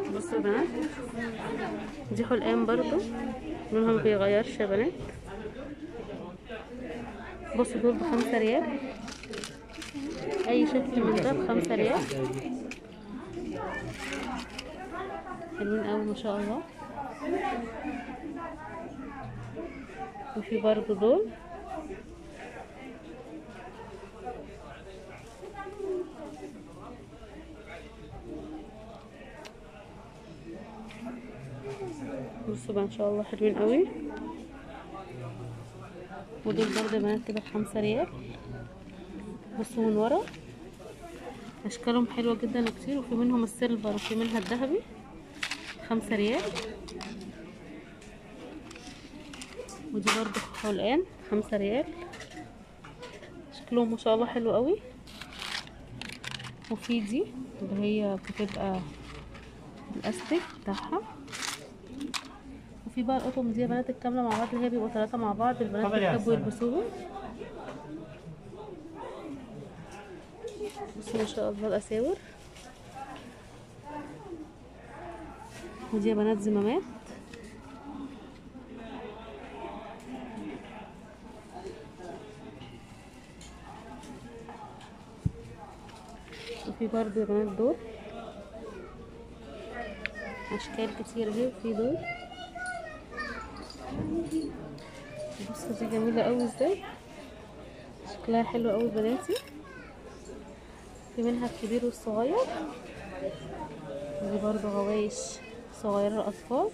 بصوا يا بنات دي حلقان برضو لونها ما بيغيرش يا بنات بصوا دول بخمسة ريال اي شكل من ده بخمسة ريال حلوين قوي ما شاء الله وفي برضو دول بصوا بقى ان شاء الله حلوين قوي ودول برضه يا بنات كده بخمسة ريال بصوا من ورا اشكالهم حلوة جدا وكتير وفي منهم السيلفر وفي منها الذهبي خمسة ريال ودي برضه حلقان خمسة ريال شكلهم ما شاء الله حلو قوي وفي دي اللي هي بتبقى الاستيك بتاعها وفي بقى القطم دي يا بنات الكامله مع بعض اللي هي بيبقوا ثلاثه مع بعض البنات اتفضلي يا بيحبوا حسن. يلبسوهم بصوا ما شاء الله الاساور ودي يا بنات زمامات وفي برضه يا بنات دول اشكال كتير اهي وفي دول بصوا دي جميله قوي ازاي شكلها حلو قوي بناتي في منها الكبير والصغير ودي برضو غوايش صغيرة للأطفال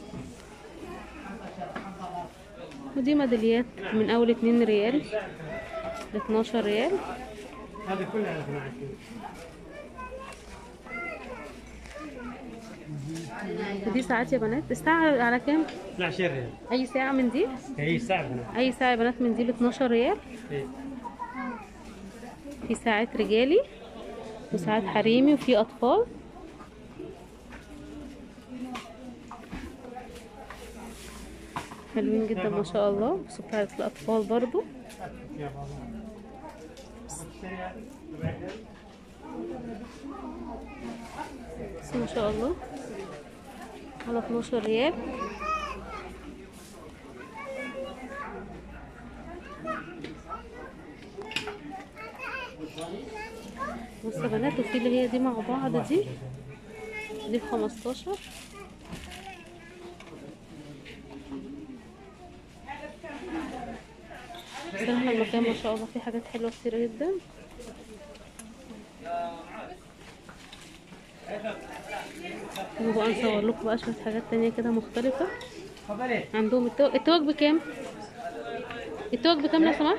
ودي ميداليات من أول اتنين ريال لاتناشر ريال هذه كلها على 12 ودي ساعات يا بنات الساعة على كام؟ 12 ريال أي ساعة من دي؟ هي الساعة هنا أي ساعة يا بنات من دي باتناشر ريال إيه. في ساعات رجالي وساعات حريمي وفي أطفال حلوين جدا ما شاء الله بس بتاعت الأطفال برضو يا بابا بس ما شاء الله على 12 ريال بصوا يا بنات وفي اللي هي دي مع بعض دي دي بخمستاشر بصراحة المكان ما شاء الله فيه حاجات حلوة كتير جدا وبقى نصور لكم بقى شوية حاجات تانية كده مختلفة تفضلي عندهم التوك التوك بكام؟ التوك بكام لو سمحت؟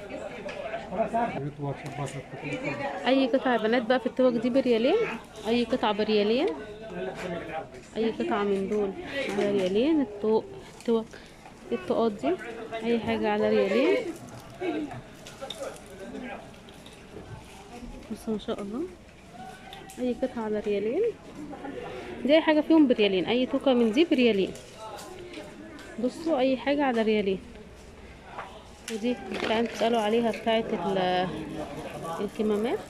أي قطعة يا بنات بقى في التوك دي بريالين أي قطعة بريالين أي قطعة من دول على ريالين التوك التوك الطاقات دي أي حاجة على ريالين بصوا ما شاء الله أي قطعة على ريالين دي أي حاجة فيهم بريالين أي توكة من دي بريالين بصوا اي حاجة على ريالين ودي كانت تسألوا عليها بتاعت ال- الكمامات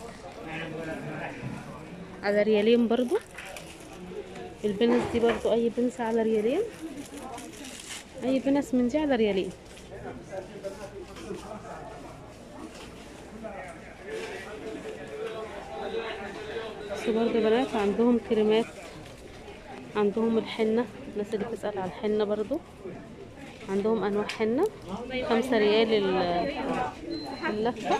على ريالين برضو البنس دي برضو اي بنس على ريالين اي بنس من دي على ريالين بس برضو يا بنات عندهم كريمات عندهم الحنة الناس اللي بتسأل على الحنة برضو عندهم أنواع حنة خمسة ريال ال- اللفة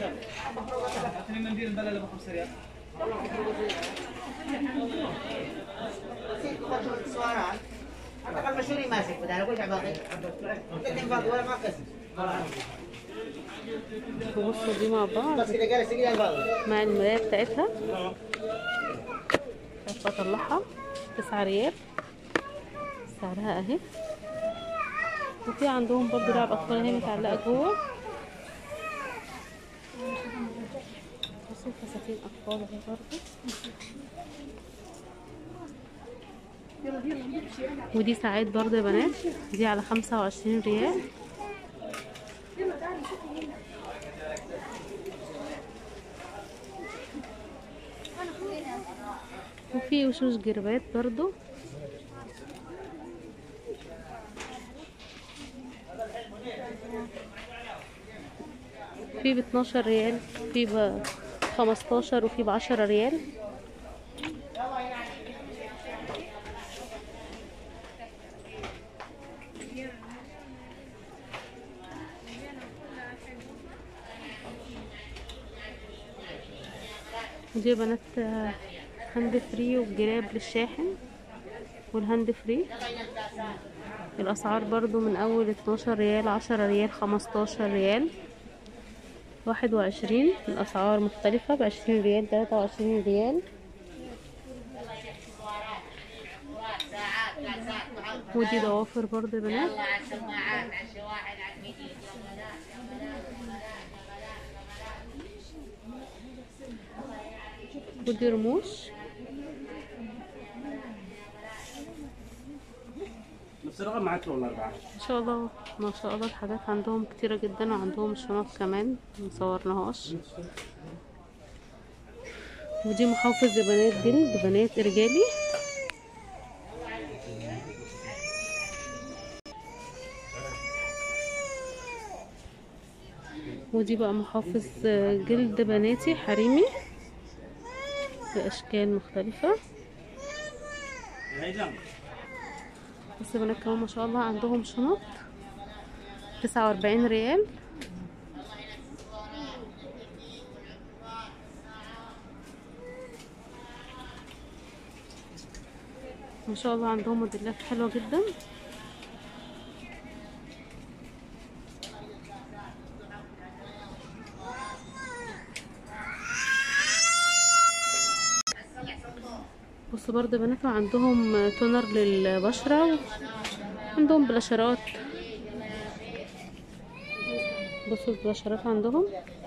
Apa kan masyuri masih, padahal ko siya bakit? Ito yung bago, wala makas. بصوا دي مع بعض Tapos kinagala, sige yan bago. مع المراية بتاعتها خايفة اطلعها تسعة ريال سعرها اهي وفي عندهم برضو لعب اطفال اهي متعلقة جوه بصوا فساتين اطفال اهي برضو ودي ساعات برضو يا بنات دي على خمسة وعشرين ريال وفي في وشوش جربات برضو في ب 12 ريال في ب 15 وفي ب 10 ريال دي يا بنات آه، هاند فري والجراب للشاحن والهاند فري الاسعار برضو من اول 12 ريال 10 ريال 15 ريال واحد وعشرين الاسعار مختلفة بعشرين ريال تلاتة وعشرين ريال ودي ضوافر برضو يا بنات يلا على السماعات عشان واحد على الميديا ودي رموش نفس الرقم معك ولا أربعة؟ ان شاء الله ما شاء الله الحاجات عندهم كتيرة جدا وعندهم الشنط كمان مصورناهاش ودي محافظ لبنات جلد بنات رجالي ودي بقى محافظ جلد بناتي حريمي بأشكال مختلفة هيدا بس بنات كمان ما شاء الله عندهم شنط تسعة وأربعين ريال ما شاء الله عندهم موديلات حلوة جدا بصوا برضه يا بنات عندهم تونر للبشرة عندهم بلاشرات بصوا البلاشرات عندهم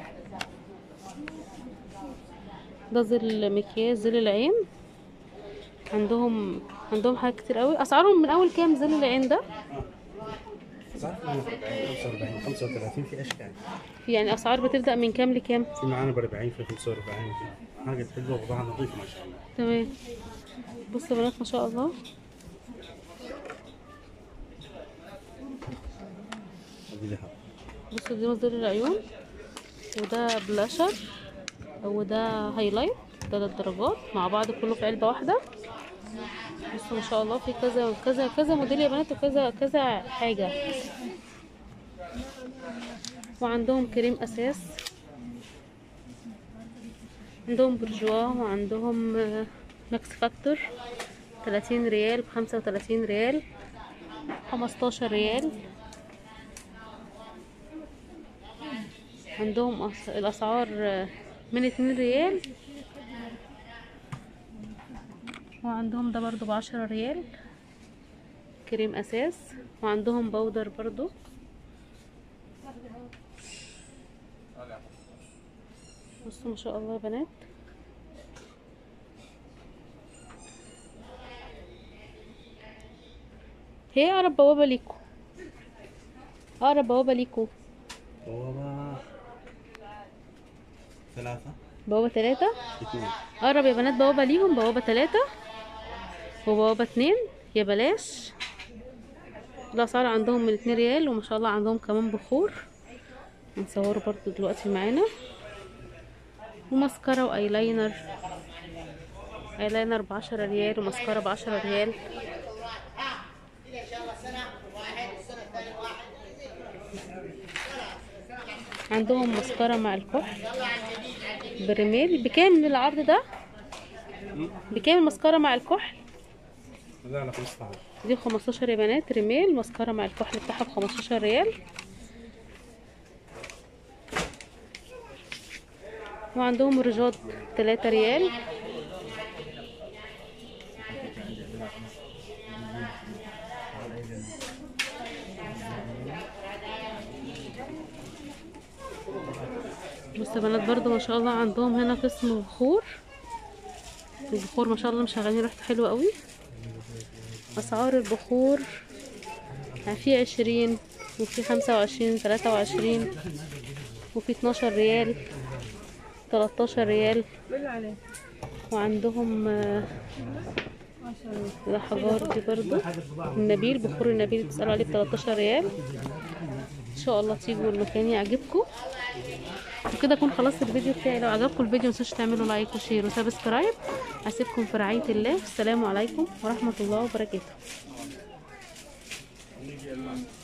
ده ظل مكياج ظل العين عندهم عندهم حاجات كتير قوي اسعارهم من اول كام ظل العين ده صح؟ 45 35 في اشكال في يعني اسعار بتبدا من كام لكام في معانا ب 40 في 45 في حاجه حلوه وضعها نظيف ما شاء الله تمام بصوا يا بنات ما شاء الله هذه لها بصوا دي مصدر العيون وده بلاشر وده هايلايت تلات درجات مع بعض كله في علبة واحدة بصوا ما شاء الله في كذا كذا كذا موديل يا بنات وكذا كذا حاجة وعندهم كريم أساس عندهم برجوا وعندهم آه، ماكس فاكتور تلاتين ريال بخمسة وتلاتين ريال خمستاشر ريال عندهم أس- الأسعار آه، من اتنين ريال وعندهم ده برضو بعشرة ريال كريم أساس وعندهم بودر برضو بصوا ما شاء الله يا بنات هي أقرب بوابة ليكو أقرب بوابة ليكو بوابة ثلاثة بوابة تلاتة اثنين أقرب يا بنات بوابة ليهم بوابة تلاتة وبوابة اتنين يا بلاش الأسعار عندهم من اتنين ريال وما شاء الله عندهم كمان بخور هنصوره برضو دلوقتي معانا وماسكارا وايلاينر ايلاينر بعشرة ريال وماسكارا بعشرة ريال ان شاء الله سنه واحد السنه الثانيه واحد عندهم ماسكارا مع الكحل بريميل بكام العرض ده بكام الماسكارا مع الكحل هذا على 15 دي 15 يا بنات ريميل ماسكارا مع الكحل بتاعها ب 15 ريال وعندهم رجات 3 ريال بصوا يا بنات برضو ما شاء الله عندهم هنا قسم بخور البخور ما شاء الله مشغلين ريحته حلوه قوي اسعار البخور يعني في عشرين وفي خمسة وعشرين تلاتة وعشرين وفي اتناشر ريال تلاتاشر ريال وعندهم آه، الحجار دي برضو النبيل بخور النبيل بتسألوا عليه ب 13 ريال ان شاء الله تيجوا المكان يعجبكم وكده اكون خلصت الفيديو بتاعي لو عجبكم الفيديو متنسوش تعملوا لايك وشير وسبسكرايب هسيبكم في رعاية الله السلام عليكم ورحمة الله وبركاته